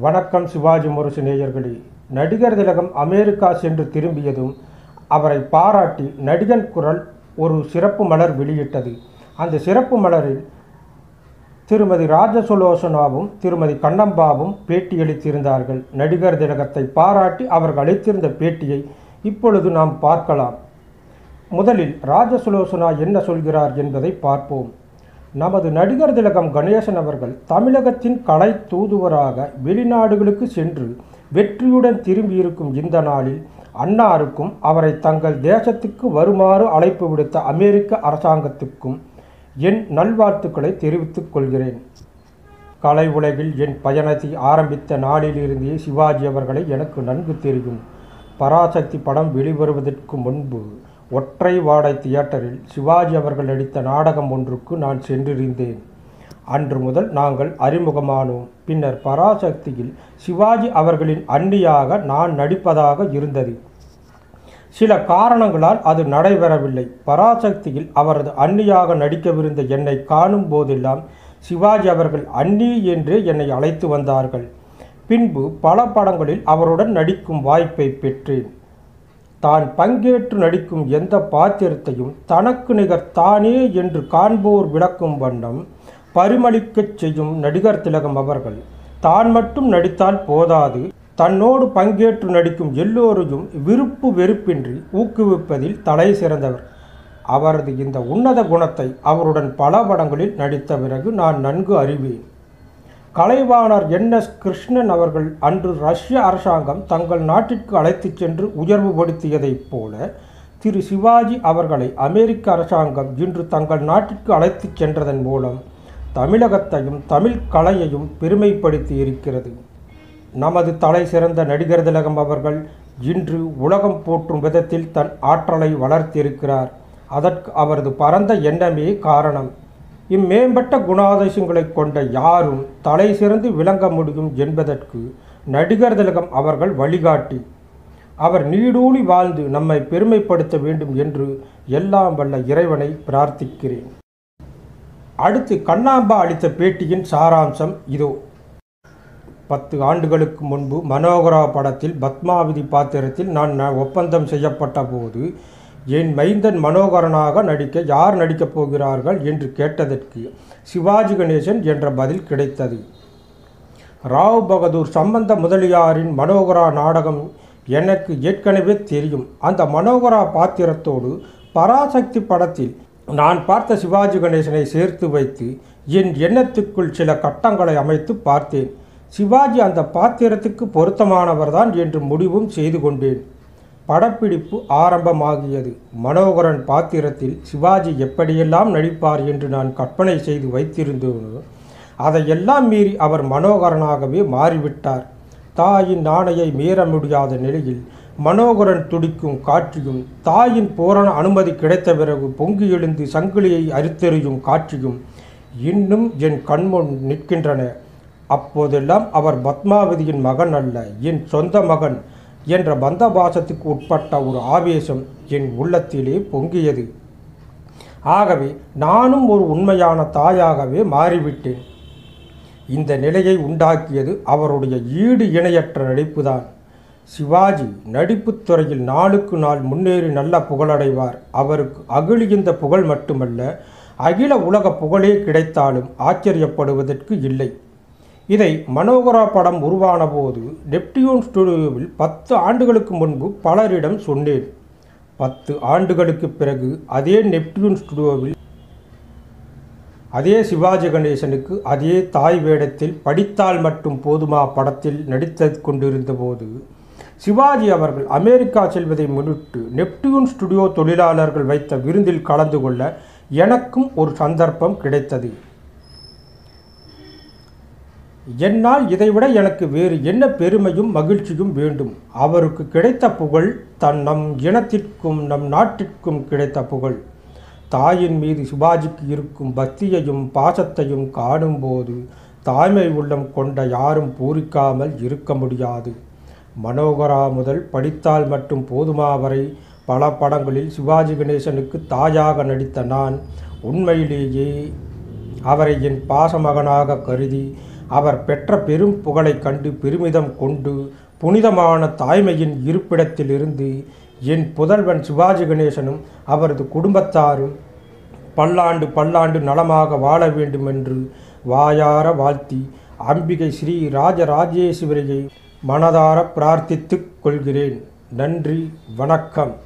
வணக்கம் சிவாஜி முரசு நேயர்களே நடிகர் திலகம் அமெரிக்கா சென்று திரும்பியதும் அவரை பாராட்டி நடிகன் குரல் ஒரு சிறப்பு மலர் வெளியிட்டது அந்த சிறப்பு மலரில் திருமதி ராஜசுலோசனாவும் திருமதி கண்ணம்பாவும் பேட்டியளித்திருந்தார்கள் நடிகர் திலகத்தை பாராட்டி அவர்கள் அளித்திருந்த பேட்டியை இப்பொழுது நாம் பார்க்கலாம் முதலில் ராஜசுலோசனா என்ன சொல்கிறார் என்பதை பார்ப்போம் நமது நடிகர் திலகம் கணேசன் அவர்கள் தமிழகத்தின் கலை தூதுவராக வெளிநாடுகளுக்கு சென்று வெற்றியுடன் திரும்பியிருக்கும் இந்த நாளில் அன்னாருக்கும் அவரை தங்கள் தேசத்துக்கு வருமாறு அழைப்பு விடுத்த அமெரிக்க அரசாங்கத்துக்கும் என் நல்வாழ்த்துக்களை தெரிவித்துக் கொள்கிறேன் கலை உலகில் என் பயணத்தை ஆரம்பித்த நாளிலிருந்தே சிவாஜி அவர்களை எனக்கு நன்கு தெரியும் பராசக்தி படம் வெளிவருவதற்கு முன்பு ஒற்றை வாடை தியேட்டரில் சிவாஜி அவர்கள் நடித்த நாடகம் ஒன்றுக்கு நான் சென்றிருந்தேன் அன்று முதல் நாங்கள் அறிமுகமானோம் பின்னர் பராசக்தியில் சிவாஜி அவர்களின் அன்னியாக நான் நடிப்பதாக இருந்தது சில காரணங்களால் அது நடைபெறவில்லை பராசக்தியில் அவரது அன்னியாக நடிக்கவிருந்த என்னை காணும் போதெல்லாம் சிவாஜி அவர்கள் அன்னி என்றே என்னை அழைத்து வந்தார்கள் பின்பு பல படங்களில் அவருடன் நடிக்கும் வாய்ப்பை பெற்றேன் தான் பங்கேற்று நடிக்கும் எந்த பாத்திரத்தையும் தனக்கு நிகர் தானே என்று காண்போர் விளக்கும் வண்ணம் பரிமளிக்கச் செய்யும் நடிகர் திலகம் அவர்கள் தான் மட்டும் நடித்தால் போதாது தன்னோடு பங்கேற்று நடிக்கும் எல்லோரையும் விருப்பு வெறுப்பின்றி ஊக்குவிப்பதில் தலை சிறந்தவர் அவரது இந்த உன்னத குணத்தை அவருடன் பல படங்களில் நடித்த பிறகு நான் நன்கு அறிவேன் கலைவாணர் என் எஸ் கிருஷ்ணன் அவர்கள் அன்று ரஷ்ய அரசாங்கம் தங்கள் நாட்டிற்கு அழைத்துச் சென்று உயர்வுபடுத்தியதைப் போல திரு சிவாஜி அவர்களை அமெரிக்க அரசாங்கம் இன்று தங்கள் நாட்டிற்கு அழைத்துச் சென்றதன் மூலம் தமிழகத்தையும் தமிழ் கலையையும் பெருமைப்படுத்தி இருக்கிறது நமது தலை சிறந்த நடிகர் திலகம் அவர்கள் இன்று உலகம் போற்றும் விதத்தில் தன் ஆற்றலை வளர்த்திருக்கிறார் அதற்கு அவரது பரந்த எண்ணமே காரணம் இம்மேம்பட்ட குணாதிசயங்களை கொண்ட யாரும் தலை சிறந்து விளங்க முடியும் என்பதற்கு நடிகர் திலகம் அவர்கள் வழிகாட்டி அவர் நீடூழி வாழ்ந்து நம்மை பெருமைப்படுத்த வேண்டும் என்று எல்லாம் வல்ல இறைவனை பிரார்த்திக்கிறேன் அடுத்து கண்ணாம்பா அளித்த பேட்டியின் சாராம்சம் இதோ பத்து ஆண்டுகளுக்கு முன்பு மனோகரா படத்தில் பத்மாவதி பாத்திரத்தில் நான் ந- ஒப்பந்தம் செய்யப்பட்ட போது என் மைந்தன் மனோகரனாக நடிக்க யார் நடிக்கப் போகிறார்கள் என்று கேட்டதற்கு சிவாஜி கணேசன் என்ற பதில் கிடைத்தது ராவ் பகதூர் சம்பந்த முதலியாரின் மனோகரா நாடகம் எனக்கு ஏற்கனவே தெரியும் அந்த மனோகரா பாத்திரத்தோடு பராசக்தி படத்தில் நான் பார்த்த சிவாஜி கணேசனை சேர்த்து வைத்து என் எண்ணத்துக்குள் சில கட்டங்களை அமைத்து பார்த்தேன் சிவாஜி அந்த பாத்திரத்துக்கு பொருத்தமானவர்தான் என்று முடிவும் செய்து கொண்டேன் படப்பிடிப்பு ஆரம்பமாகியது மனோகரன் பாத்திரத்தில் சிவாஜி எப்படியெல்லாம் நடிப்பார் என்று நான் கற்பனை செய்து வைத்திருந்தேனோ அதையெல்லாம் மீறி அவர் மனோகரனாகவே மாறிவிட்டார் தாயின் நாணையை மீற முடியாத நிலையில் மனோகரன் துடிக்கும் காட்சியும் தாயின் பூரண அனுமதி கிடைத்த பிறகு பொங்கி எழுந்து சங்கிலியை அறுத்தெறியும் காட்சியும் இன்னும் என் கண்முன் நிற்கின்றன அப்போதெல்லாம் அவர் பத்மாவதியின் மகன் அல்ல என் சொந்த மகன் என்ற பந்தபாசத்துக்கு உட்பட்ட ஒரு ஆவேசம் என் உள்ளத்திலே பொங்கியது ஆகவே நானும் ஒரு உண்மையான தாயாகவே மாறிவிட்டேன் இந்த நிலையை உண்டாக்கியது அவருடைய ஈடு இணையற்ற நடிப்புதான் சிவாஜி நடிப்புத் துறையில் நாளுக்கு நாள் முன்னேறி நல்ல புகழடைவார் அவருக்கு அகிலிந்த புகழ் மட்டுமல்ல அகில உலக புகழே கிடைத்தாலும் ஆச்சரியப்படுவதற்கு இல்லை இதை மனோகரா படம் உருவான போது நெப்டியூன் ஸ்டுடியோவில் பத்து ஆண்டுகளுக்கு முன்பு பலரிடம் சொன்னேன் பத்து ஆண்டுகளுக்கு பிறகு அதே நெப்டியூன் ஸ்டுடியோவில் அதே சிவாஜி கணேசனுக்கு அதே தாய் வேடத்தில் படித்தால் மட்டும் போதுமா படத்தில் நடித்து கொண்டிருந்த போது சிவாஜி அவர்கள் அமெரிக்கா செல்வதை முன்னிட்டு நெப்டியூன் ஸ்டுடியோ தொழிலாளர்கள் வைத்த விருந்தில் கலந்து கொள்ள எனக்கும் ஒரு சந்தர்ப்பம் கிடைத்தது என்னால் இதைவிட எனக்கு வேறு என்ன பெருமையும் மகிழ்ச்சியும் வேண்டும் அவருக்கு கிடைத்த புகழ் தன் நம் இனத்திற்கும் நம் நாட்டிற்கும் கிடைத்த புகழ் தாயின் மீது சிவாஜிக்கு இருக்கும் பக்தியையும் பாசத்தையும் காணும்போது தாய்மை உள்ளம் கொண்ட யாரும் பூரிக்காமல் இருக்க முடியாது மனோகரா முதல் படித்தால் மட்டும் போதுமா வரை பல படங்களில் சிவாஜி கணேசனுக்கு தாயாக நடித்த நான் உண்மையிலேயே அவரை என் பாசமகனாக கருதி அவர் பெற்ற பெரும் புகழைக் கண்டு பெருமிதம் கொண்டு புனிதமான தாய்மையின் இருப்பிடத்திலிருந்து என் புதல்வன் சிவாஜி கணேசனும் அவரது குடும்பத்தாரும் பல்லாண்டு பல்லாண்டு நலமாக வாழ வேண்டுமென்று வாயார வாழ்த்தி அம்பிகை ஸ்ரீ ராஜராஜேஸ்வரியை மனதார பிரார்த்தித்துக் கொள்கிறேன் நன்றி வணக்கம்